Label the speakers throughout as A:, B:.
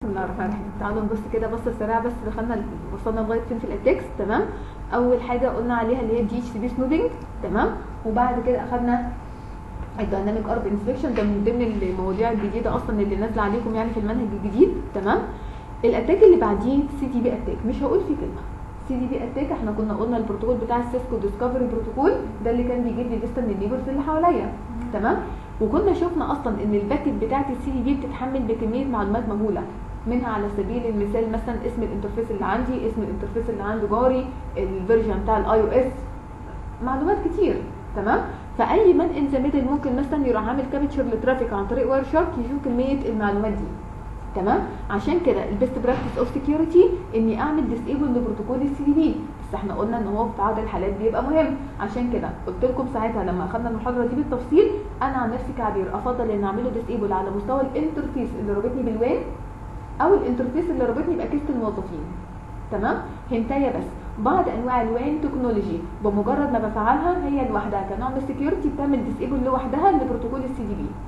A: بسم الله الرحمن الرحيم تعالوا نبص كده بصه سريعه بس دخلنا وصلنا لغايه فين في الاتكس تمام اول حاجه قلنا عليها اللي هي الدي اتش سي بي سنوبنج تمام وبعد كده اخدنا الدايناميك ارب انسبكشن ده من ضمن المواضيع الجديده اصلا اللي نازله عليكم يعني في المنهج الجديد تمام الاتاك اللي بعديه سي دي بي اتاك مش هقول فيه كلمه سي دي بي اتاك احنا كنا قلنا البروتوكول بتاع السيسكو ديسكفري بروتوكول ده اللي كان بيجيب لي لسته من النيبرز اللي حواليا تمام وكنا شفنا اصلا ان الباكت بتاعت السي دي بي بتتحمل بكميه معلومات مهوله منها على سبيل المثال مثلا اسم الانترفيس اللي عندي اسم الانترفيس اللي عند جاري الفيرجن بتاع الاي او اس معلومات كتير تمام فاي مان ان ذا ميدل ممكن مثلا يروح عامل كابتشر لترافيك عن طريق واير شارك يشوف كميه المعلومات دي تمام عشان كده البيست براكتس اوف سكيورتي اني اعمل ديسيبل لبروتوكول السي دي بي بس احنا قلنا ان هو في بعض الحالات بيبقى مهم عشان كده قلت لكم ساعتها لما اخدنا المحاضره دي بالتفصيل انا عن نفسي كعبير افضل ان اعمله ديسيبل على مستوى الانترفيس اللي رابطني بالوين او الانترفيس اللي رابطني باجهزه الموظفين تمام هنتايه بس بعض انواع الوين تكنولوجي بمجرد ما بفعلها هي لوحدها كنوع من السكيورتي بتعمل ديسيبل لوحدها لبروتوكول السي دي بي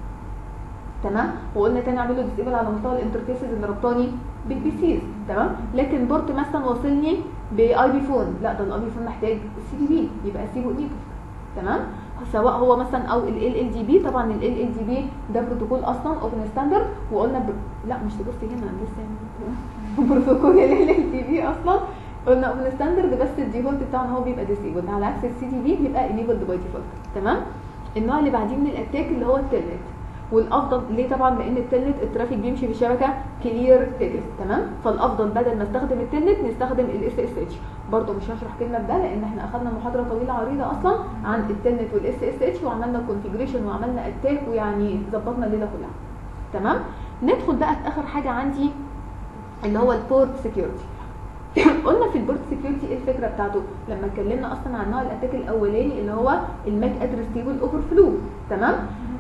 A: تمام وقلنا تاني اعمله ديسيبل على مستوى الانترفيسز اللي ربطاني بالبي سيز تمام لكن بورت مثلا واصلني باي بي فون لا ده الاي بي فون محتاج السي دي بي يبقى اسيبه انيبل تمام سواء هو مثلا او ال ال دي بي طبعا ال ال دي بي ده بروتوكول اصلا اوبن ستاندرد وقلنا بر... لا مش تبصي هنا انا لسه بروتوكول ال ال دي بي اصلا قلنا اوبن ستاندرد بس الديفولت بتاعه هو بيبقى ديسيبل على عكس السي دي بي بيبقى انيبلد باي ديفولت تمام النوع اللي بعديه من الاتاك اللي هو التلنت والافضل ليه طبعا لان التلنت الترافيك بيمشي في شبكه كلير تكست تمام فالافضل بدل ما استخدم التلنت نستخدم الاس اس اتش برضه مش هشرح كلمه بده لان احنا اخذنا محاضره طويله عريضه اصلا عن التلنت والاس اس اتش وعملنا كونفيجريشن وعملنا اتاك ويعني ظبطنا الليله كلها تمام ندخل بقى في اخر حاجه عندي اللي هو البورت سكيورتي قلنا في البورت سكيورتي ايه الفكره بتاعته لما اتكلمنا اصلا عن نوع الاتاك الاولاني اللي هو الماك ادرس تيبل اوفر فلو تمام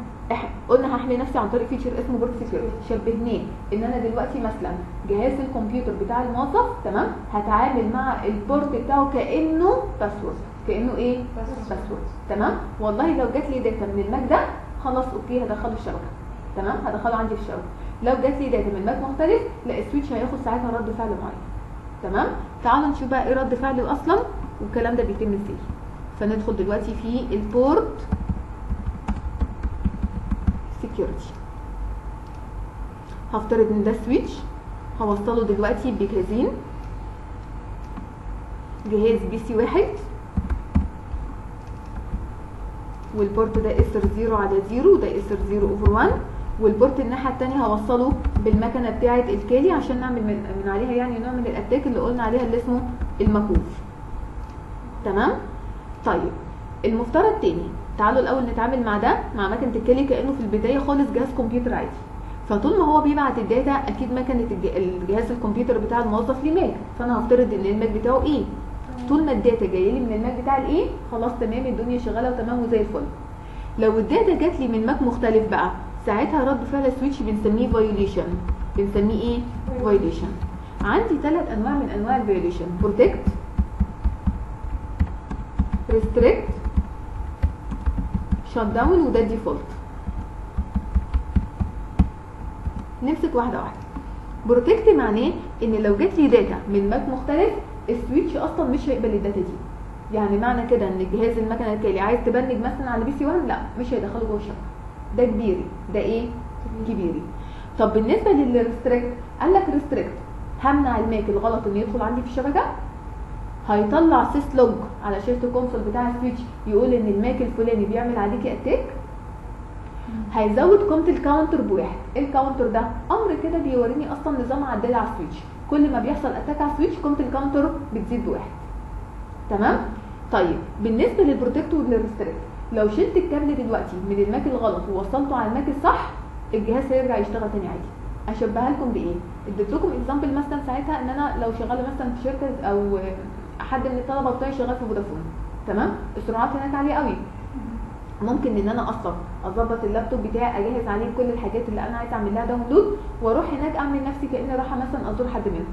A: قلنا هحمي نفسي عن طريق فيتشر اسمه بورت سكيورتي شبهناه ان انا دلوقتي مثلا جهاز الكمبيوتر بتاع الموظف تمام هتعامل مع البورت بتاعه كانه باسورد كانه ايه باسورد تمام والله لو جات لي داتا من الماك ده خلاص اوكي هدخله الشبكه تمام هدخله عندي في الشبكه لو جات لي داتا من ماك مختلف لا السويتش هياخد ساعتها رد فعل معين تمام تعالوا نشوف بقى ايه رد فعله اصلا والكلام ده بيتم ازاي فندخل دلوقتي في البورت سكيورتي هفترض ان ده سويتش هوصله دلوقتي بجهازين جهاز بي سي واحد والبورت ده اسر زيرو على زيرو ده اسر زيرو اوفر وان والبورت الناحيه الثانيه هوصله بالمكنه بتاعه الكالي عشان نعمل من, من عليها يعني نوع من الاتاك اللي قلنا عليها اللي اسمه المكوف تمام طيب المفترض تاني تعالوا الاول نتعامل مع ده مع مكنه الكالي كانه في البدايه خالص جهاز كمبيوتر عادي فطول ما هو بيبعت الداتا اكيد مكنه الجهاز الكمبيوتر بتاع الموظف ليه ماك فانا هفترض ان الماك بتاعه ايه طول ما الداتا جايه لي من الماك بتاع الايه خلاص تمام الدنيا شغاله وتمام وزي الفل لو الداتا جات لي من ماك مختلف بقى ساعتها رد فعل سويتش بنسميه فايوليشن بنسميه ايه فايوليشن عندي ثلاث انواع من انواع الفايوليشن بروتكت ريستريكت شات داون وده الديفولت نمسك واحده واحده بروتكت معناه ان لو جات لي داتا من ماك مختلف السويتش اصلا مش هيقبل الداتا دي يعني معنى كده ان الجهاز المكنه التالي عايز تبنج مثلا على بي سي 1 لا مش هيدخله جوه الشبكه ده كبيري ده ايه كبيري طب بالنسبه للريستريكت قال لك ريستريكت همنع الماك الغلط انه يدخل عندي في الشبكه هيطلع سيس لوج على شاشه الكونسول بتاع السويتش يقول ان الماك الفلاني بيعمل عليكي اتاك هيزود قيمه الكاونتر بواحد ايه الكاونتر ده امر كده بيوريني اصلا نظام عداد على السويتش كل ما بيحصل اتاك على السويتش قيمه الكاونتر بتزيد بواحد تمام طيب بالنسبه للبروتكت والريستريكت لو شلت الكابل دلوقتي من الماك الغلط ووصلته على الماك الصح الجهاز هيرجع يشتغل تاني عادي اشبهها لكم بايه اديت لكم اكزامبل مثلا ساعتها ان انا لو شغاله مثلا في شركه او حد من الطلبه بتاعي شغال في فودافون تمام السرعات هناك عاليه قوي ممكن ان انا اصلا اظبط اللابتوب بتاعي اجهز عليه كل الحاجات اللي انا عايزه اعمل لها داونلود واروح هناك اعمل نفسي كاني رايحه مثلا ازور حد منهم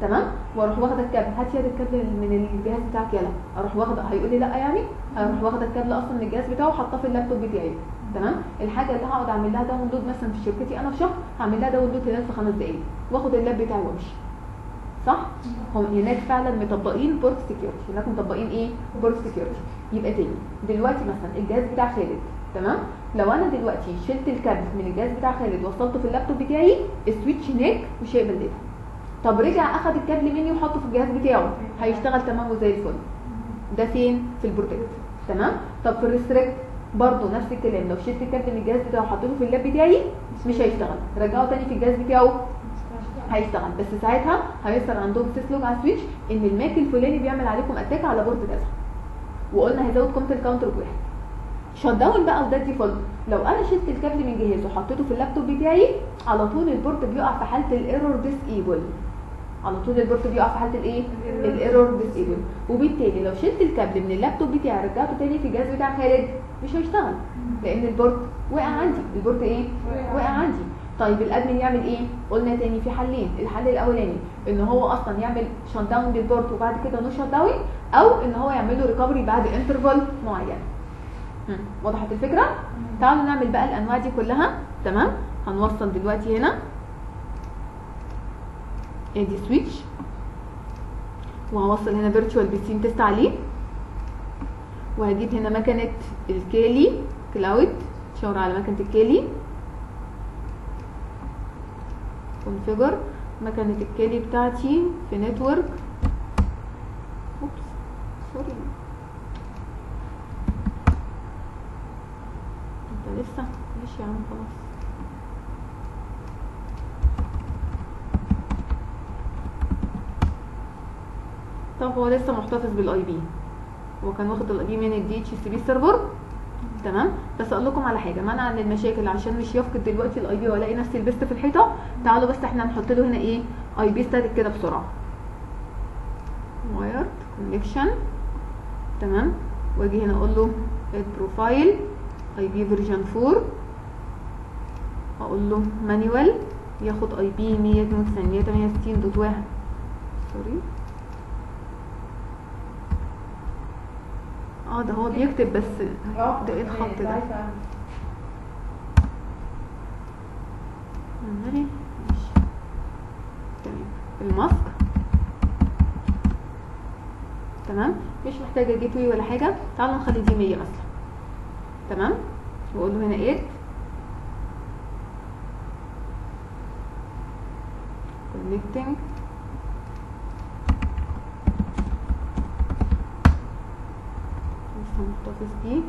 A: تمام واروح واخده الكابل هات يد الكابل من الجهاز بتاعك يلا اروح واخده هيقول لي لا يعني اروح واخده الكابل اصلا من الجهاز بتاعه وحاطاه في اللابتوب بتاعي تمام الحاجه اللي هقعد اعمل لها داونلود مثلا في شركتي انا في شهر هعمل لها داونلود خلال في خمس دقائق واخد اللاب بتاعي وامشي صح هم هناك فعلا مطبقين بورت سكيورتي هناك مطبقين ايه بورت سكيورتي يبقى تاني دلوقتي مثلا الجهاز بتاع خالد تمام لو انا دلوقتي شلت الكابل من الجهاز بتاع خالد وصلته في اللابتوب بتاعي السويتش هناك مش هيقبل داتا طب رجع اخد الكابل مني وحطه في الجهاز بتاعه هيشتغل تمام وزي الفل ده فين في البروتكت تمام طب في الريستريكت برضه نفس الكلام لو شلت الكابل من الجهاز بتاعه وحطيته في اللاب بتاعي مش هيشتغل رجعه تاني في الجهاز بتاعه هيشتغل بس ساعتها هيحصل عندهم سيسلوج على السويتش ان الماك الفلاني بيعمل عليكم اتاك على بورت كذا وقلنا هيزود قيمه الكاونتر بواحد شت داون بقى وده ديفولت لو انا شلت الكابل من جهاز وحطيته في اللابتوب بتاعي على طول البورت بيقع في حاله الايرور ديسيبل على طول البورت بيقع في حاله الايه الايرور ديسيبل وبالتالي لو شلت الكابل من اللابتوب بتاعي رجعته تاني في الجهاز بتاع خالد مش هيشتغل لان البورت وقع عندي البورت ايه وقع عندي طيب الادمن يعمل ايه قلنا تاني في حلين الحل الاولاني ان هو اصلا يعمل شت داون للبورت وبعد كده نو شت داون او ان هو يعمل له ريكفري بعد انترفال معين مم. وضحت الفكره تعالوا نعمل بقى الانواع دي كلها تمام هنوصل دلوقتي هنا ادي سويتش وهوصل هنا فيرتشوال بيسين تيست عليه وهجيب هنا مكنه الكالي كلاود شاور على مكنه الكالي كونفيجر مكنه الكالي بتاعتي في نتورك اوبس سوري انت لسه ماشي يا عم خلاص طب هو لسه محتفظ بالاي بي هو كان واخد الاي بي من الدي اتش سي بي سيرفر تمام بس اقول لكم على حاجه منع للمشاكل عشان مش يفقد دلوقتي الاي بي والاقي نفسي لبست في الحيطه تعالوا بس احنا نحط له هنا ايه اي بي ستاتيك كده بسرعه وايرد كونكشن تمام واجي هنا اقول له البروفايل اي بي فيرجن 4 اقول له مانيوال ياخد اي بي 192 دوت واحد سوري اه ده هو بيكتب بس ده ايه الخط ده ماشي تمام الماسك تمام مش محتاجه جيت واي ولا حاجه تعالوا نخلي دي 100 مثلا تمام واقول له هنا 8 connecting لسه محتفظ بيه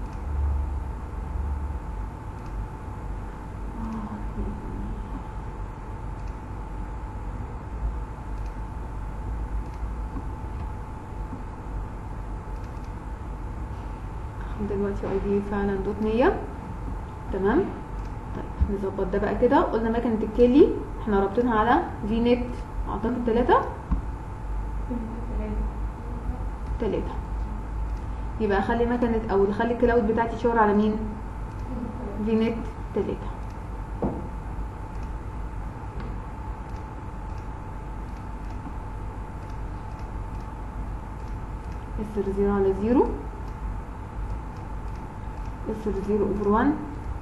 A: دلوقتي اي دي فعلا دوت 100 تمام طيب نظبط ده بقى كده قلنا مكنه الكيلي احنا رابطينها على في نت اعتقد 3 3 يبقى اخلي مكنه او اخلي الكلاود بتاعتي تشاور على مين في نت 3 اسر 0 على 0 اسر 0 اوفر 1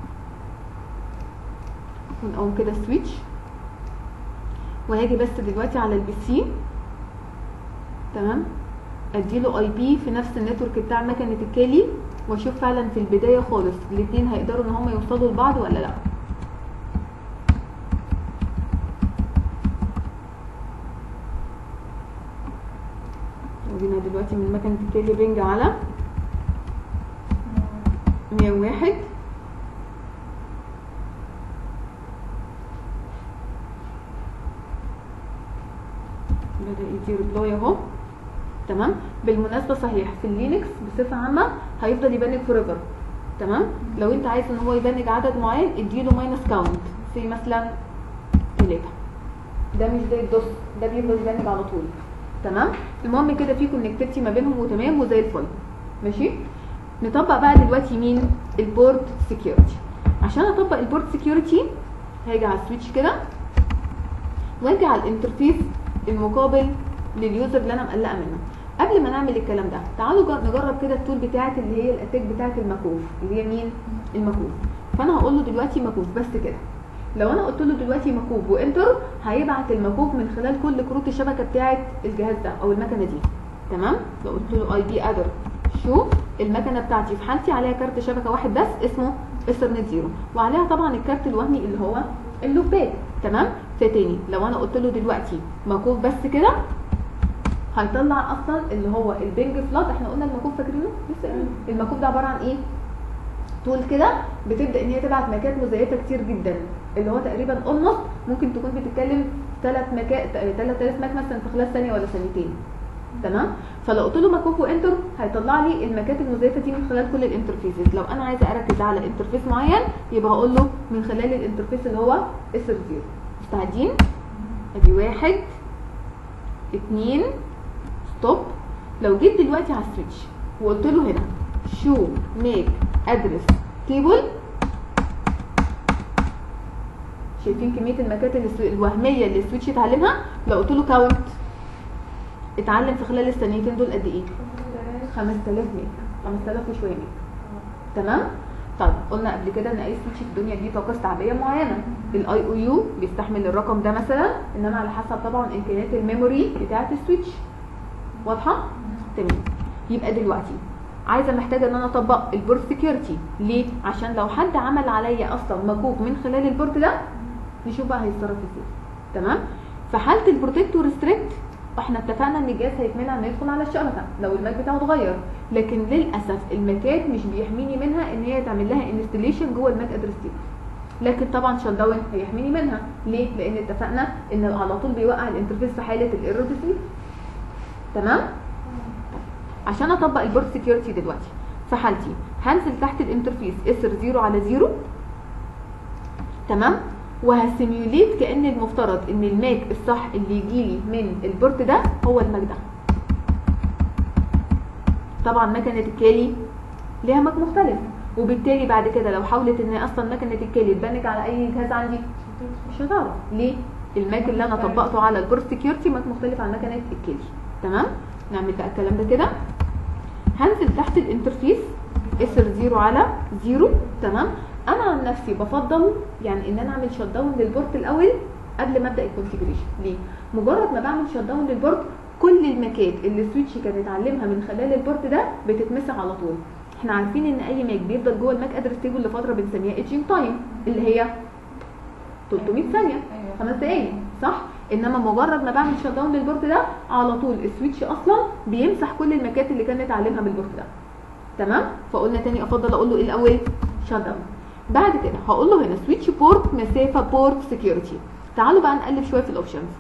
A: ونقوم كده سويتش وهاجي بس دلوقتي على البي سي تمام اديله اي بي في نفس النتورك بتاع مكنه الكالي واشوف فعلا في البدايه خالص الاثنين هيقدروا ان هم يوصلوا لبعض ولا لا وجينا دلوقتي من مكنه الكالي رينج على 101 بدا يدي ريبلاي اهو تمام بالمناسبه صحيح في اللينكس بصفه عامه هيفضل يبنج فور ايفر تمام لو انت عايز ان هو يبنج عدد معين اديله ماينس كاونت في مثلا 3 ده مش زي الدوس ده بيفضل يبنج على طول تمام المهم كده في كونكتيفيتي ما بينهم وتمام وزي الفل ماشي نطبق بقى دلوقتي مين البورت سكيورتي عشان اطبق البورت سكيورتي هاجي على السويتش كده واجي على الانترفيس المقابل لليوزر اللي انا مقلقه منه قبل ما نعمل الكلام ده تعالوا جر- نجرب كده التول بتاعت اللي هي الاتاك بتاعت المكوف اللي هي مين المكوف فانا هقول له دلوقتي مكوف بس كده لو انا قلت له دلوقتي مكوف وانتر هيبعت المكوف من خلال كل كروت الشبكه بتاعت الجهاز ده او المكنه دي تمام لو قلت له اي بي ادر شو المكنه بتاعتي في حالتي عليها كارت شبكه واحد بس اسمه اثرنت زيرو وعليها طبعا الكارت الوهمي اللي هو اللوبات تمام فتاني لو انا قلت له دلوقتي مكوف بس كده هيطلع اصلا اللي هو البنج فلات احنا قلنا المكوف فاكرينه لسه قايلين. المكوف ده عباره عن ايه تول كده بتبدا ان هي تبعت مكات مزيته كتير جدا اللي هو تقريبا اولموست ممكن تكون بتتكلم ثلاث مكات 3000 ماك مثلا في خلال ثانيه ولا ثانيتين تمام فلو قلت له مكوف وانتر هيطلع لي المكات المزيته دي من خلال كل الانترفيسز لو انا عايزه اركز على انترفيس معين يبقى هقول له من خلال الانترفيس اللي هو اس 0 مستعدين ادي واحد اتنين ستوب لو جيت دلوقتي على السويتش وقلت له هنا شو ميك ادرس تيبل شايفين كميه المكات اللي السو- الوهميه اللي السويتش اتعلمها لو قلت له كاونت اتعلم في خلال الثانيتين دول قد ايه 5000 ميك 5000 وشويه ميك تمام طيب قلنا قبل كده ان اي سويتش في الدنيا دي طاقه استيعابيه معينه الاي او يو بيستحمل الرقم ده مثلا انما على حسب طبعا امكانيات الميموري بتاعه السويتش واضحه تمام يبقى دلوقتي عايزه محتاجه ان انا اطبق البورت سكيورتي ليه عشان لو حد عمل عليا اصلا مكوك من خلال البورت ده نشوف بقى هيتصرف ازاي تمام في حاله البروتكت وريستريكت احنا اتفقنا ان الجهاز هيتمنع انه يدخل على الشبكه لو الماك بتاعه اتغير لكن للاسف الماكات مش بيحميني منها ان هي تعمل لها انستليشن جوه الماك ادرس تيبل لكن طبعا شات داون هيحميني منها ليه لان اتفقنا ان على طول بيوقع الانترفيس في حاله الايرور بسيط تمام عشان اطبق البورت سكيورتي دلوقتي في حالتي هنزل تحت الانترفيس اسر 0 على 0 تمام وهسيميوليت كان المفترض ان الماك الصح اللي يجيلي من البورت ده هو الماك ده طبعا مكنه الكالي ليها ماك مختلف وبالتالي بعد كده لو حاولت ان اصلا مكنه الكالي تبنك على اي جهاز عندي مش هتعرف ليه الماك اللي انا طبقته على البورت سكيورتي ماك مختلف عن مكنه الكالي تمام نعمل بقى الكلام ده كده هنزل تحت الانترفيس اسر 0 على 0 تمام انا عن نفسي بفضل يعني ان انا اعمل شت داون للبورت الاول قبل ما ابدا الكونفيجريشن ليه مجرد ما بعمل شت داون للبورت كل الماكات اللي السويتش كان اتعلمها من خلال البورت ده بتتمسح على طول احنا عارفين ان اي ماك بيفضل جوه الماك ادرس تيبل لفتره بنسميها ايجينج تايم اللي هي 300 ثانيه
B: ايوه
A: خمس دقايق صح انما مجرد ما بعمل شت داون للبورت ده على طول السويتش اصلا بيمسح كل الماكات اللي كان اتعلمها بالبورت ده تمام فقلنا تاني افضل اقول له ايه الاول شت داون بعد كده هقول له هنا سويتش بورت مسافه بورت سكيورتي تعالوا بقى نقلب شويه في الاوبشنز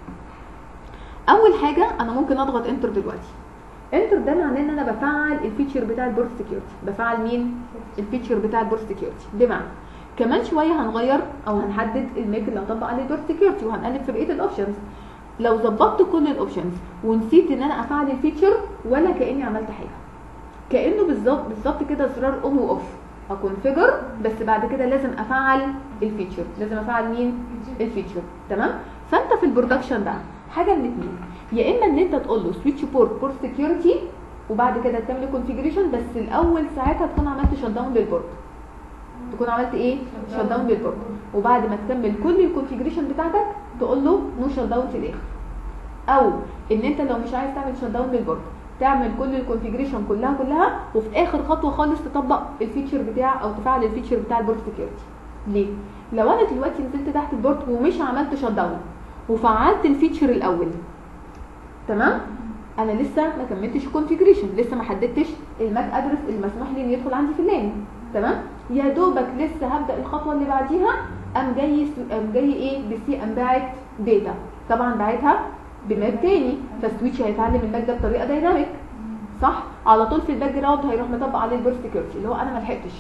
A: اول حاجه انا ممكن اضغط انتر دلوقتي انتر ده معناه ان انا بفعل الفيتشر بتاع البورت سكيورتي بفعل مين الفيتشر بتاع البورت سكيورتي بمعنى كمان شويه هنغير او هنحدد الميك اللي هطبق عليه البورت سكيورتي وهنقلب في بقيه الاوبشنز لو ظبطت كل الاوبشنز ونسيت ان انا افعل الفيتشر ولا كاني عملت حاجه كانه بالظبط بالظبط كده زرار اون واوف اكونفيجر بس بعد كده لازم افعل الفيتشر لازم افعل مين الفيتشر تمام فانت في البرودكشن بقى حاجه من اتنين يا اما ان انت تقول له سويتش بورت بورت سكيورتي وبعد كده تعمل كونفيجريشن بس الاول ساعتها تكون عملت شت داون للبورت تكون عملت ايه شت داون للبورت وبعد ما تكمل كل الكونفيجريشن بتاعتك تقول له نو شت داون في الاخر او ان انت لو مش عايز تعمل شت داون للبورت تعمل كل الكونفيجريشن كلها كلها وفي اخر خطوه خالص تطبق الفيتشر بتاع او تفعل الفيتشر بتاع البورت سكيورتي ليه لو انا دلوقتي نزلت تحت البورت ومش عملت شت داون وفعلت الفيتشر الاول تمام انا لسه ما كملتش الكونفيجريشن لسه ما حددتش الماك ادرس اللي مسموح لي ان يدخل عندي في اللان تمام يا دوبك لسه هبدا الخطوه اللي بعديها قام جاي قام جاي ايه بسي قام باعت داتا طبعا باعتها بماك تاني فالسويتش هيتعلم الماك ده بطريقه دايناميك صح على طول في الباك جراوند هيروح مطبق عليه البورت سكيورتي اللي هو انا ما لحقتش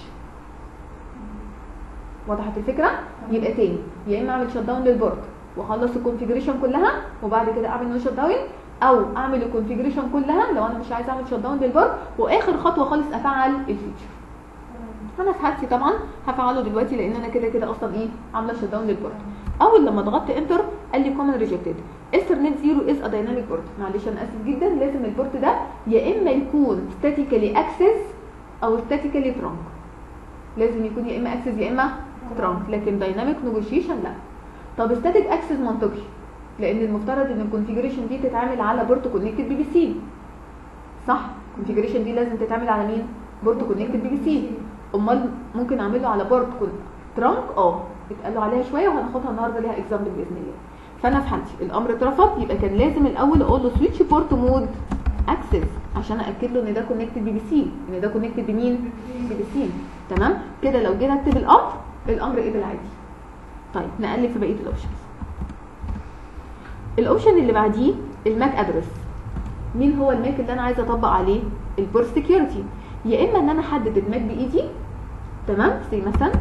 A: وضحت الفكره يبقى تاني يا اما اعمل شت داون للبورت واخلص الكونفيجريشن كلها وبعد كده اعمل نو شت داون او اعمل الكونفيجريشن كلها لو انا مش عايز اعمل شت داون للبورت واخر خطوه خالص افعل الفيتشر انا في حالتي طبعا هفعله دلوقتي لان انا كده كده اصلا ايه عامله شت داون للبورت اول لما ضغطت انتر قال لي كومن ريجكتد ايثرنت زيرو از ا دايناميك بورت معلش انا اسف جدا لازم البورت ده يا اما يكون ستاتيكالي اكسس او ستاتيكالي ترانك لازم يكون يا اما اكسس يا اما ترانك لكن دايناميك نيجوشيشن لا طب ستاتيك اكسس منطقي لان المفترض ان الكونفيجريشن دي تتعمل على بورت كونكتد بي بي سي صح الكونفيجريشن دي لازم تتعمل على مين بورت كونكتد بي بي سي امال ممكن اعمله على بورت ترانك اه اتقالوا عليها شويه وهناخدها النهارده ليها اكزامبل باذن الله فانا في حالتي الامر اترفض يبقى كان لازم الاول اقول له سويتش بورت مود اكسس عشان ااكد له ان ده كونكتد بي بي سي ان ده كونكتد بمين بي بي سي تمام كده لو جينا اكتب الامر الامر قبل عادي طيب نقلب في بقيه الاوبشنز الاوبشن اللي بعديه الماك ادرس مين هو الماك اللي انا عايزه اطبق عليه البورت سكيورتي يا اما ان انا احدد الماك بايدي تمام زي مثلا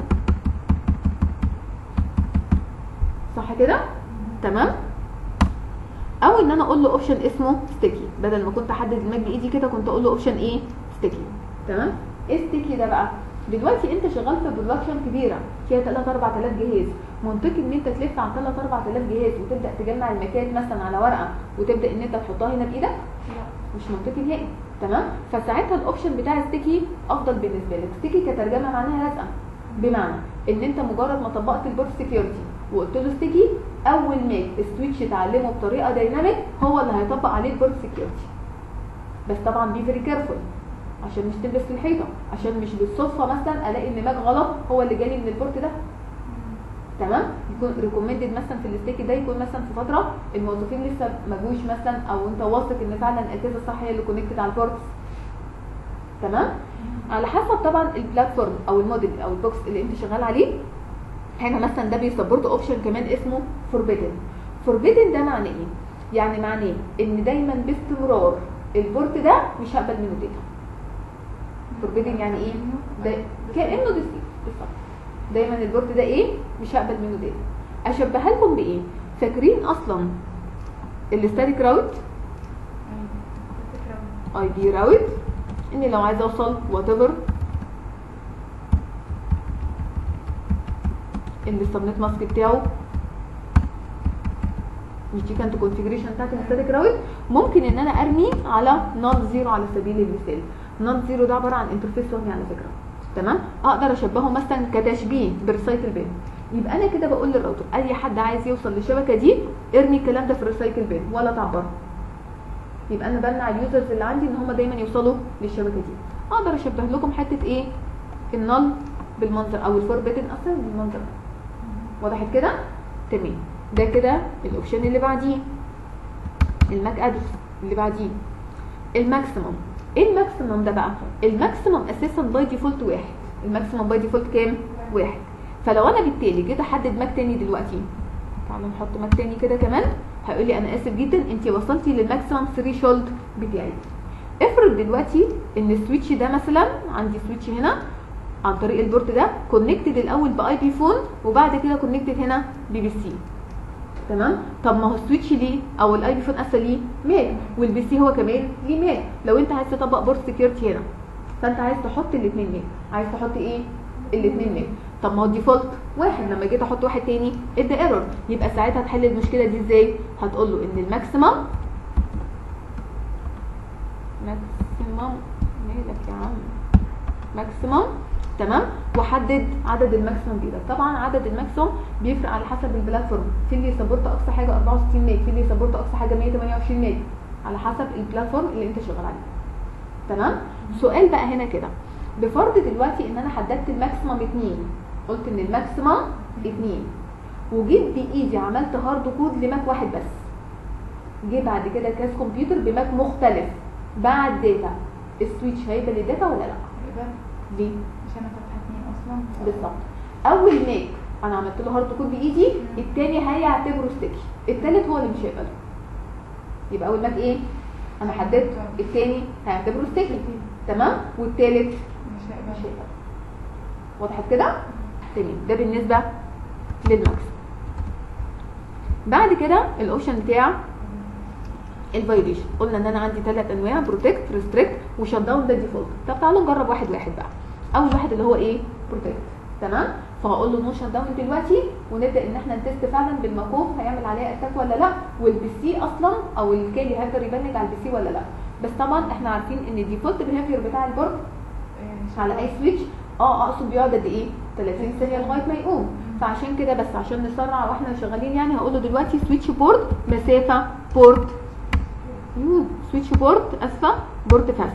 A: صح كده تمام او ان انا اقول له اوبشن اسمه ستيكي بدل ما كنت احدد الماك بايدي كده كنت اقول له اوبشن ايه ستيكي تمام ايه ستيكي ده بقى دلوقتي انت شغال في برودكشن كبيره فيها 3 4000 جهاز منطقي ان انت تلف عن 3 4000 جهاز وتبدا تجمع الماكات مثلا على ورقه وتبدا ان انت تحطها هنا بايدك مش منطقي نهائي تمام فساعتها الاوبشن بتاع ستيكي افضل بالنسبه لك ستيكي كترجمه معناها لازقه بمعنى ان انت مجرد ما طبقت البورت سكيورتي وقلت له ستيكي اول ما السويتش تعلمه بطريقه دايناميك هو اللي هيطبق عليه البورت سكيورتي بس طبعا بي فيري كيرفول عشان مش تلبس في الحيطه عشان مش بالصدفه مثلا الاقي ان ماك غلط هو اللي جالي من البورت ده تمام يكون ريكومندد مثلا في الستيكي ده يكون مثلا في فتره الموظفين لسه ما جوش مثلا او انت واثق ان فعلا الاجهزه الصح هي اللي كونكتد على البورتس تمام على حسب طبعا البلاتفورم او الموديل او البوكس اللي انت شغال عليه هنا مثلا ده بيسبورت اوبشن كمان اسمه فوربيدن فوربيدن ده معناه ايه يعني معناه ان دايما باستمرار البورت ده مش هقبل منه داتا فوربيدن يعني ايه ده كانه ديسيف بالظبط دايما البورت ده ايه مش هقبل منه داتا اشبهها لكم بايه فاكرين اصلا الستاتيك راوت اي بي راوت اني لو عايزه اوصل وات ايفر السبنت ماسك بتاعه مش دي كانت الكونفيجريشن بتاعت الستاتيك راوت ممكن ان انا ارمي على نوت زيرو على سبيل المثال نوت زيرو ده عباره عن انترفيس وهمي على فكره تمام اقدر اشبهه مثلا كتشبيه بريسايكل بين يبقى انا كده بقول للراوتر اي حد عايز يوصل للشبكه دي ارمي الكلام ده في الريسايكل بين ولا تعبره يبقى انا بمنع اليوزرز اللي عندي ان هم دايما يوصلوا للشبكه دي اقدر اشبه لكم حته ايه النل بالمنظر او الفوربيتن اصلا بالمنظر وضحت كده تمام ده كده الاوبشن اللي بعديه الماك ادرس اللي بعديه الماكسيمم ايه الماكسيمم ده بقى الماكسيمم اساسا باي ديفولت واحد الماكسيمم باي ديفولت كام واحد فلو انا بالتالي جيت احدد ماك تاني دلوقتي تعالوا نحط ماك تاني كده كمان هيقول لي انا اسف جدا انت وصلتي للماكسيمم ثريشولد بتاعي افرض دلوقتي ان السويتش ده مثلا عندي سويتش هنا عن طريق البورت ده كونكتد الاول باي بي فون وبعد كده كونكتد هنا بي بي سي تمام طب ما هو السويتش ليه او الاي بي فون اصلا ليه ماك والبي سي هو كمان ليه ماك لو انت عايز تطبق بورت سكيورتي هنا فانت عايز تحط الاثنين ماك عايز تحط ايه الاثنين ماك طب ما هو الديفولت واحد لما جيت احط واحد تاني ادى ايرور يبقى ساعتها تحل المشكله دي ازاي هتقول له ان الماكسيمم ماكسيمم مالك يا عم ماكسيمم تمام وحدد عدد الماكسيمم بيدك طبعا عدد الماكسيمم بيفرق على حسب البلاتفورم في اللي يسبورت اقصى حاجه 64 ميج في اللي يسبورت اقصى حاجه 128 ميج على حسب البلاتفورم اللي انت شغال عليه تمام سؤال بقى هنا كده بفرض دلوقتي ان انا حددت الماكسيمم 2 قلت ان الماكسيمم 2 وجيت بايدي عملت هارد كود لماك واحد بس جه بعد كده كاس كمبيوتر بماك مختلف بعد داتا السويتش هيبقى للداتا ولا لا ليه
B: عشان انا فاتحه اتنين اصلا
A: بالظبط اول ماك انا عملت له هارد كود بايدي التاني هيعتبره ستيكي التالت هو اللي مش هيقبله يبقى اول ماك ايه انا حددت التاني هيعتبره ستيكي تمام والتالت
B: مش
A: مش
B: هيبقى
A: هيقبله وضحت كده تمام ده بالنسبه للماكس بعد كده الاوبشن بتاع الفايوليشن قلنا ان انا عندي ثلاث انواع بروتكت ريستريكت وشت داون ده ديفولت طب تعالوا نجرب واحد واحد بقى اول واحد اللي هو ايه بروتكت تمام فهقول له نوشن داون دلوقتي ونبدا ان احنا نتست فعلا بالمكوف هيعمل عليها اتاك ولا لا والبي سي اصلا او الكالي هيقدر يبنج على البي سي ولا لا بس طبعا احنا عارفين ان الديفولت بيهافير بتاع البورد
B: آه،
A: على اي سويتش اه اقصد بيقعد قد ايه 30 ثانيه لغايه ما يقوم فعشان كده بس عشان نسرع واحنا شغالين يعني هقول له دلوقتي سويتش بورد مسافه بورت يو سويتش بورد اسفه بورد فاست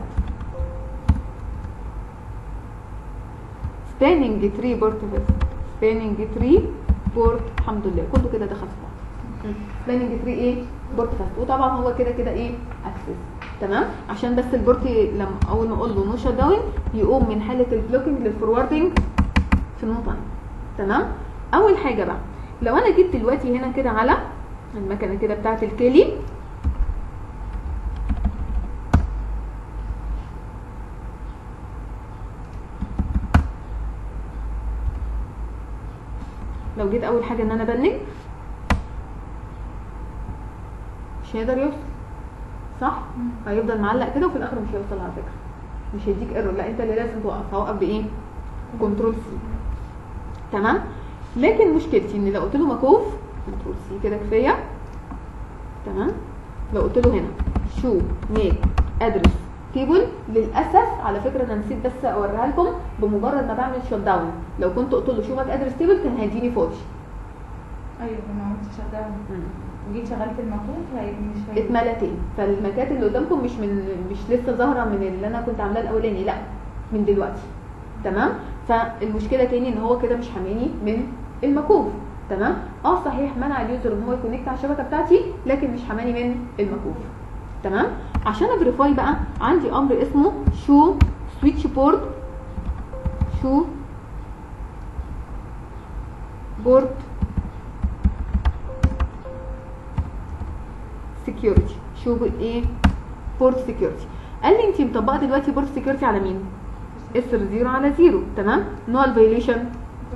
A: سباننج تري بورت فاست سباننج تري بورت الحمد لله كله كده دخل في بعض سباننج تري ايه بورت فاست وطبعا هو كده كده ايه اكسس تمام عشان بس البورت لما اول ما اقول له نو شت داون يقوم من حاله البلوكينج للفوروردنج في نو تايم تمام اول حاجه بقى لو انا جيت دلوقتي هنا كده على المكنه كده بتاعه الكيلي لو جيت اول حاجه ان انا بنج مش هيقدر يوصل صح هيفضل معلق كده وفي الاخر مش هيوصل على فكره مش هيديك ايرور لا انت اللي لازم توقف هوقف بايه كنترول سي تمام لكن مشكلتي ان لو قلت له مكوف كنترول سي كده كفايه تمام لو قلت له هنا شو ميك ادرس تيبل للاسف على فكره انا نسيت بس اوريها لكم بمجرد ما بعمل شوت داون لو كنت قلت له شو ماك ادرس تيبل كان هيديني فولش
B: ايوه لما عملت شت داون وجيت شغلت المكوف هيدي مش هيدي
A: اتملى تاني فالمكات اللي قدامكم مش من مش لسه ظاهره من اللي انا كنت عاملاه الاولاني لا من دلوقتي تمام فالمشكله تاني ان هو كده مش حاميني من المكوف تمام اه صحيح منع اليوزر ان هو يكونكت على الشبكه بتاعتي لكن مش حماني من المكوف تمام عشان افيريفاي بقى عندي امر اسمه شو سويتش بورد شو بورد سكيورتي شو ب- ايه بورت سكيورتي قال لي انت مطبقه دلوقتي بورت سكيورتي على مين اس 0 على 0 تمام نوال فيوليشن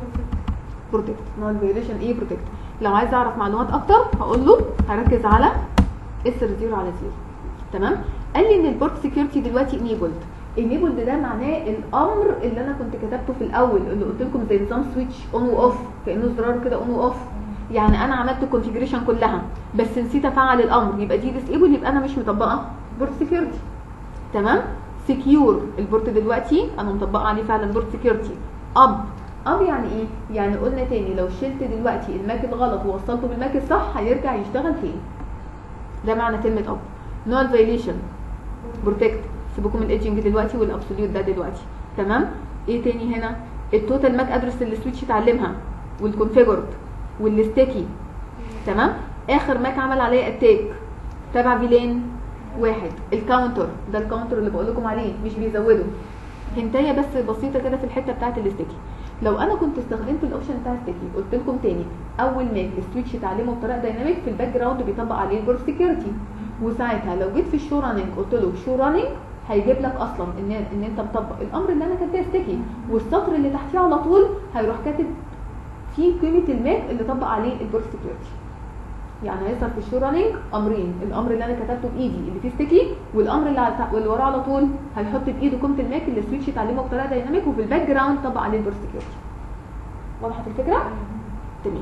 A: بروتكت نوال فيوليشن ايه بروتكت لو عايز اعرف معلومات اكتر هقول له هركز على اس 0 على 0 تمام قال لي ان البورت سكيورتي دلوقتي انيبلد انيبلد ده معناه الامر اللي انا كنت كتبته في الاول اللي قلت لكم زي نظام سويتش اون واوف كانه زرار كده اون واوف يعني انا عملت الكونفيجريشن كلها بس نسيت افعل الامر يبقى دي ديسيبل يبقى انا مش مطبقه بورت سكيورتي تمام سكيور البورت دلوقتي انا مطبقه عليه فعلا بورت سكيورتي اب اب يعني ايه يعني قلنا تاني لو شلت دلوقتي الماك الغلط ووصلته بالماك الصح هيرجع يشتغل تاني ده معنى كلمه اب نول فايليشن بروتكت سيبكم من الايدجنج دلوقتي والابسوليوت ده دلوقتي تمام ايه تاني هنا التوتال ماك ادرس اللي السويتش اتعلمها والكونفيجرد والستيكي تمام اخر ماك عمل عليه اتاك تبع فيلان واحد الكاونتر ده الكاونتر اللي بقول لكم عليه مش بيزوده هنتايه بس بسيطه كده في الحته بتاعه الاستيكي لو انا كنت استخدمت الاوبشن بتاع الستيكي قلت لكم تاني اول ماك السويتش اتعلمه بطريقه دايناميك في الباك جراوند بيطبق عليه البورت سكيورتي وساعتها لو جيت في الشو راننج قلت له شو راننج هيجيب لك اصلا ان ان انت مطبق الامر اللي انا كاتباه ستيكي والسطر اللي تحتيه على طول هيروح كاتب فيه قيمه الماك اللي طبق عليه البورت سكيورتي يعني هيظهر في الشو راننج امرين الامر اللي انا كتبته بايدي اللي فيه ستيكي والامر اللي على واللي وراه على طول هيحط بايده قيمه الماك اللي السويتش اتعلمه بطريقه دايناميك وفي الباك جراوند طبق عليه البورت سكيورتي وضحت الفكره تمام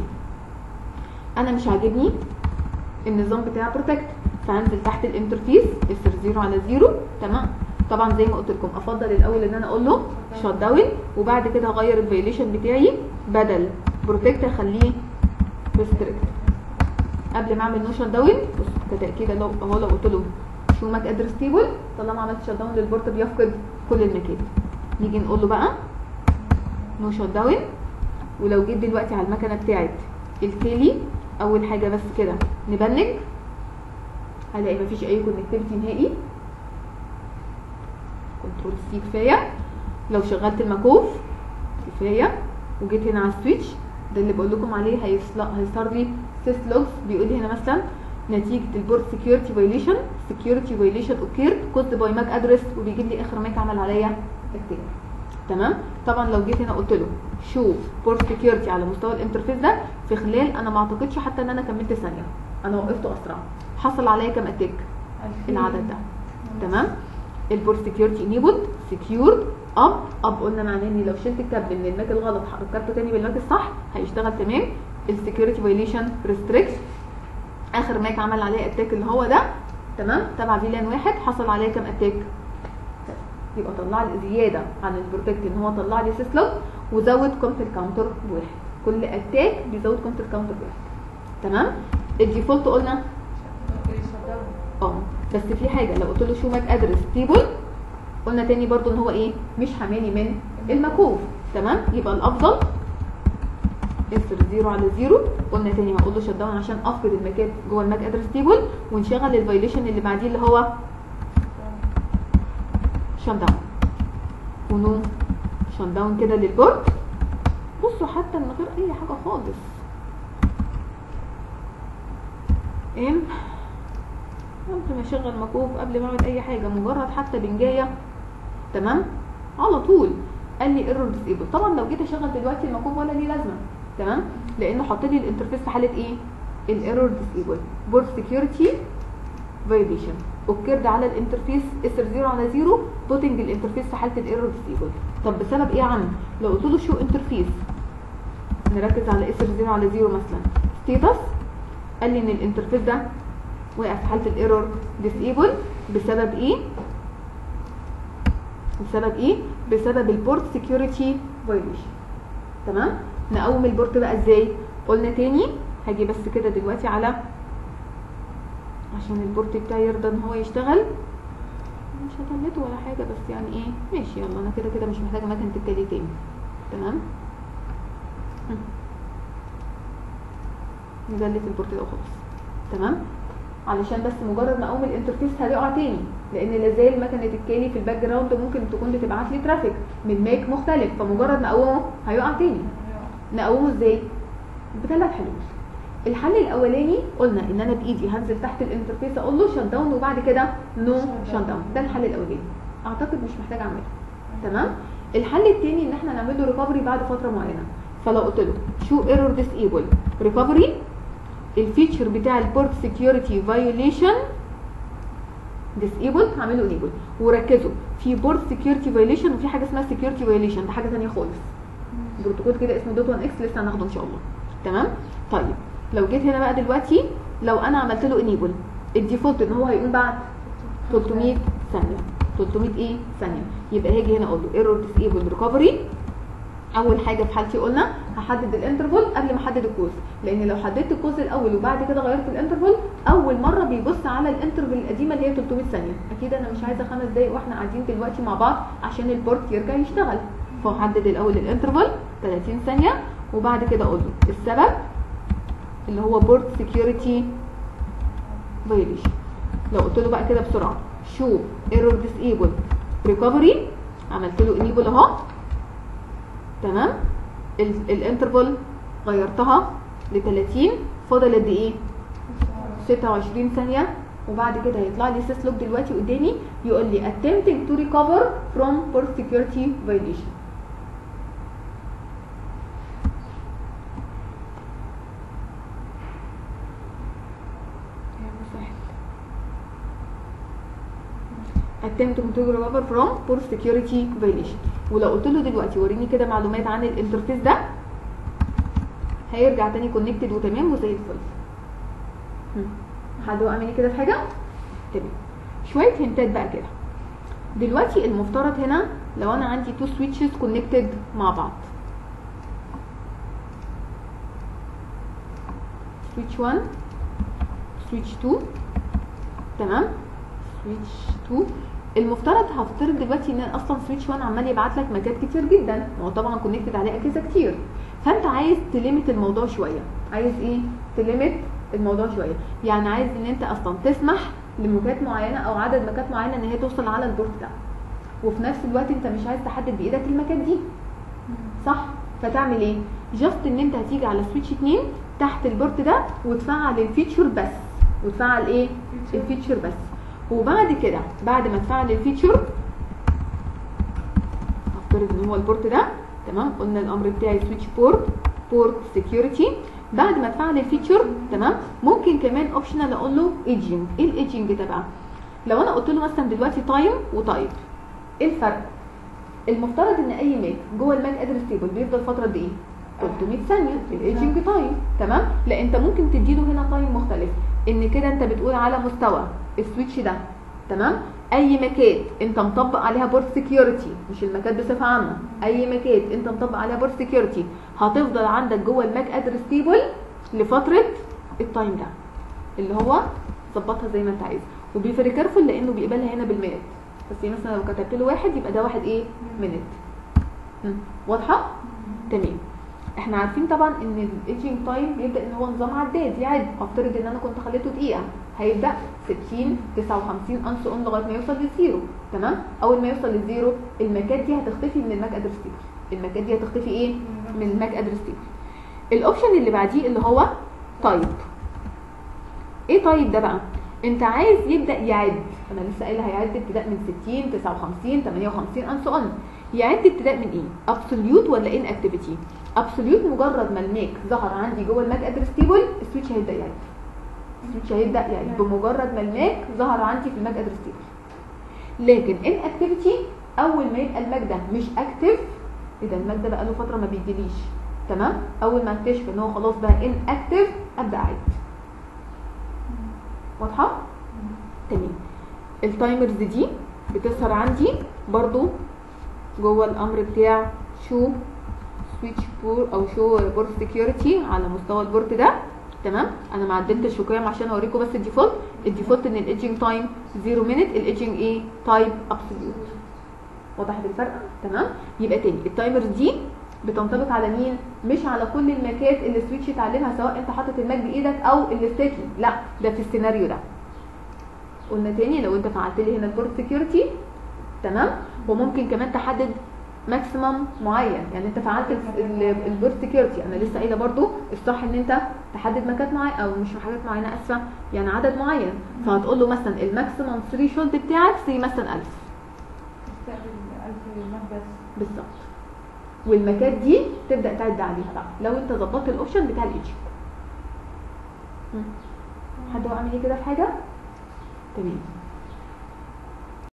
A: انا مش عاجبني النظام بتاع بروتكت فهنزل تحت الانترفيس اسر 0 على 0 تمام طبعا زي ما قلت لكم افضل الاول ان انا اقول له شوت داون وبعد كده اغير الفيوليشن بتاعي بدل بروتكت اخليه ريستريكت قبل ما اعمل نو شوت داون بص كتاكيد لو اهو لو قلت له شو ماك ادرس تيبل طالما عملت شوت داون للبورت بيفقد كل الماكات نيجي نقول له بقى نو شوت داون ولو جيت دلوقتي على المكنه بتاعت الكيلي اول حاجه بس كده نبنج هلاقي مفيش اي كونكتيفيتي نهائي كنترول سي كفايه لو شغلت المكوف كفايه وجيت هنا على السويتش ده اللي بقول لكم عليه هيصل- هيظهر لي سيس لوجز بيقول لي هنا مثلا نتيجه البورت سكيورتي فايليشن سكيورتي فايليشن اوكيرد كود باي ماك ادرس وبيجيب لي اخر ماك عمل عليا اتاك تمام طبعا لو جيت هنا قلت له شو بورت سكيورتي على مستوى الانترفيس ده في خلال انا ما اعتقدش حتى ان انا كملت ثانيه انا وقفته اسرع حصل عليا كام اتاك العدد ده تمام البورت سكيورتي انيبلد سكيورد اب اب قلنا معناه اني لو شلت الكابل من الماك الغلط ركبته تاني بالماك الصح هيشتغل تمام السكيورتي فايليشن ريستريكت اخر ماك عمل عليه اتاك اللي هو ده تمام تبع فيلان واحد حصل عليه كام اتاك يبقى طلع لي زياده عن البروتكت ان هو طلع لي سيسلوج وزود قيمه الكاونتر بواحد كل اتاك بيزود قيمه الكاونتر بواحد تمام الديفولت قلنا اه بس في حاجه لو قلت له شو ماك ادرس تيبل قلنا تاني برضو ان هو ايه مش حماني من المكوف تمام يبقى الافضل اكسر زيرو على زيرو قلنا تاني هقول له شت داون عشان افقد الماكات جوه الماك ادرس تيبل ونشغل الفايليشن اللي بعديه اللي هو شت داون ونو شت داون كده للبورد بصوا حتى من غير اي حاجه خالص ام ممكن اشغل مكوف قبل ما اعمل اي حاجه مجرد حتى بنجايه تمام على طول قال لي ايرور ديسيبل طبعا لو جيت اشغل دلوقتي المكوف ولا ليه لازمه تمام لانه حاط لي الانترفيس في حاله ايه الايرور ديسيبل بورد سكيورتي فايليشن اوكرد على الانترفيس اسر 0 على 0 بوتنج الانترفيس في حاله الايرور ديسيبل طب بسبب ايه يا عم لو قلت له شو انترفيس نركز على اسر 0 على 0 مثلا ستيتس قال لي ان الانترفيس ده وقع في حاله الايرور ديسيبل بسبب ايه بسبب ايه بسبب البورت سكيورتي فايليشن تمام نقوم البورت بقى ازاي قلنا تاني هاجي بس كده دلوقتي على عشان البورت بتاعي يرضى ان هو يشتغل مش هتلته ولا حاجه بس يعني ايه ماشي يلا انا كده كده مش محتاجه مكنه التالي تاني تمام نجلت البورت ده وخلاص تمام علشان بس مجرد ما اقوم الانترفيس هيقع تاني لان لازال مكنه الكالي في الباك جراوند ممكن تكون بتبعت لي ترافيك من ماك مختلف فمجرد ما اقومه هيقع تاني نقومه ازاي بثلاث حلول الحل الاولاني قلنا ان انا بايدي هنزل تحت الانترفيس اقول له شت داون وبعد كده نو شت داون ده الحل الاولاني اعتقد مش محتاج اعمله تمام الحل الثاني ان احنا نعمل له ريكفري بعد فتره معينه فلو قلت له شو ايرور ديسيبل ريكفري الفيتشر بتاع البورت سكيورتي فايوليشن ديسيبل هعمله انيبل وركزوا في بورت سكيورتي فايوليشن وفي حاجه اسمها سكيورتي فايوليشن ده حاجه ثانيه خالص بروتوكول كده اسمه دوت 1 اكس لسه هناخده ان شاء الله تمام طيب لو جيت هنا بقى دلوقتي لو انا عملت له انيبل الديفولت ان هو هيقوم بعد 300 ثانيه 300 ايه ثانيه يبقى هاجي هنا اقول له ايرور ديسيبل ريكفري اول حاجه في حالتي قلنا هحدد الانترفال قبل ما احدد الكوز لان لو حددت الكوز الاول وبعد كده غيرت الانترفال اول مره بيبص على الانترفال القديمه اللي هي 300 ثانيه اكيد انا مش عايزه خمس دقايق واحنا قاعدين دلوقتي مع بعض عشان البورت يرجع يشتغل فهحدد الاول الانترفال 30 ثانيه وبعد كده اقول له السبب اللي هو بورت سكيورتي فايليشن لو قلت له بقى كده بسرعه شو ايرور ديسيبل ريكفري عملت له انيبل اهو تمام الانترفال غيرتها ل 30 فاضل قد ايه 26 ثانيه وبعد كده هيطلع لي سيس لوك دلوقتي قدامي يقول لي attempting to recover from port security violation attempting to recover from port security violation ولو قلت له دلوقتي وريني كده معلومات عن الانترفيس ده هيرجع تاني كونكتد وتمام وزي الفل حد وقع مني كده في حاجه تمام شويه هنتات بقى كده دلوقتي المفترض هنا لو انا عندي تو سويتشز كونكتد مع بعض سويتش 1 سويتش 2 تمام سويتش 2 المفترض هفترض دلوقتي ان اصلا سويتش 1 عمال يبعت لك ماكات كتير جدا ما هو طبعا كونكتد عليه اجهزه كتير فانت عايز تليمت الموضوع شويه عايز ايه تليمت الموضوع شويه يعني عايز ان انت اصلا تسمح لمكات معينه او عدد مكات معينه ان هي توصل على البورت ده وفي نفس الوقت انت مش عايز تحدد بايدك المكات دي صح فتعمل ايه جاست ان انت هتيجي على سويتش 2 تحت البورت ده وتفعل الفيتشر بس وتفعل ايه الفيتشر بس وبعد كده بعد ما تفعل الفيتشر هفترض ان هو البورت ده تمام قلنا الامر بتاعي سويتش بورت بورت سكيورتي بعد ما تفعل الفيتشر تمام ممكن كمان اوبشنال اقول له ايدجنج ايه الايدجنج ده بقى لو انا قلت له مثلا دلوقتي تايم وتايب ايه الفرق المفترض ان اي ماك جوه الماك ادرس تيبل بيفضل فتره قد ايه 300 ثانيه في الايجنج تايم تمام لا انت ممكن تديله هنا تايم مختلف ان كده انت بتقول على مستوى السويتش ده تمام اي ماكات انت مطبق عليها بورت سكيورتي مش الماكات بصفه عامه اي ماكات انت مطبق عليها بورت سكيورتي هتفضل عندك جوه الماك ادرس تيبل لفتره التايم ده اللي هو ظبطها زي ما انت عايز وبيفري كارفول لانه بيقبلها هنا بالمينت بس مثلا لو كتبت له واحد يبقى ده واحد ايه مينت مم. واضحه تمام احنا عارفين طبعا ان الايجنج تايم بيبدا ان هو نظام عداد يعد افترض ان انا كنت خليته دقيقه هيبدا 60 59 انس اون لغايه ما يوصل للزيرو تمام اول ما يوصل للزيرو الماكات دي هتختفي من الماك ادرس تيبل الماكات دي هتختفي ايه من الماك ادرس تيبل الاوبشن اللي بعديه اللي هو تايب ايه تايب ده بقى انت عايز يبدا يعد انا لسه قايله هيعد ابتداء من 60 59 58 ان سو اون يعد ابتداء من ايه ابسوليوت ولا ان اكتيفيتي ابسوليوت مجرد ما الماك ظهر عندي جوه الماك ادرس تيبل السويتش هيبدا يعد السويتش هيبدا يعد بمجرد ما الماك ظهر عندي في الماك ادرس تيبل لكن ان اكتيفيتي اول ما يبقى الماك ده مش اكتف اذا الماك ده بقى له فتره ما بيجيليش تمام اول ما اكتشف ان هو خلاص بقى ان اكتف ابدا اعد واضحه تمام التايمرز دي بتظهر عندي برضو جوه الامر بتاع شو سويتش بور او شو بورت سكيورتي على مستوى البورت ده تمام انا ما عدلتش القيم عشان اوريكم بس الديفولت الديفولت ان الايدجنج تايم 0 مينيت الايدجنج ايه تايب ابسوليوت وضحت الفرق تمام يبقى تاني التايمرز دي بتنطبق على مين مش على كل الماكات اللي السويتش اتعلمها سواء انت حاطط الماك بايدك او الاستيكي لا ده في السيناريو ده قلنا تاني لو انت فعلت لي هنا البورت سكيورتي تمام وممكن كمان تحدد ماكسيمم معين يعني انت فعلت البورت سكيورتي انا لسه قايله برضو الصح ان انت تحدد مكات معينه او مش حاجات معينه اسفه يعني عدد معين فهتقول له مثلا الماكسيمم ثريشولد بتاعك زي مثلا 1000
B: استقبل 1000 ماك بس
A: بالظبط والمكات دي تبدا تعد عليها بقى لو انت ظبطت الاوبشن بتاع الايدج حد هو عامل ايه كده في حاجه تمام